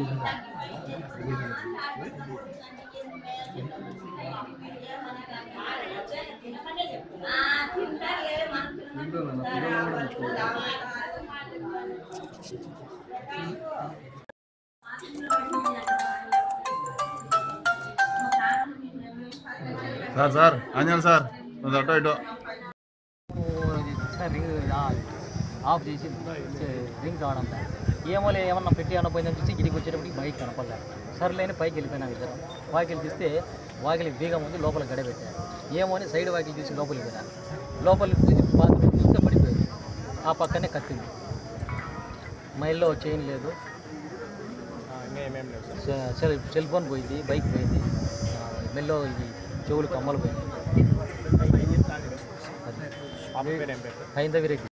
sir sir Anjaneyulu sir కొంచెం అటో ఇటో సార్ రింగ్ ఆ- ఆఫ్ చేసి రింగ్ కావడం ఏమో లే ఏమన్నా పెట్టి అనపోయిందని చూసి ఇడికి వచ్చేటప్పటికి బైక్ కనపడలేదు సర్లేని పైకి వెళ్ళిపోయినా ఇద్దరం వాకిలి తీస్తే వాకిలి బీగం ఉంది లోపల గడ పెట్టాను ఏమో అని సైడ్ వాకిలి తీసి లోపలికి వెళ్ళాను లోపలికి తీసి బాత్రూమ్ చూస్తే పడిపోయింది ఆ పక్కనే కత్తింది మైల్లో చైన్ లేదు సె- సెల్ సెల్ ఫోన్ పోయింది బైక్ పోయింది ఆ, మెల్లో ఇది చెవులు కమ్మలు పోయింది అది హైందవి రెడ్డి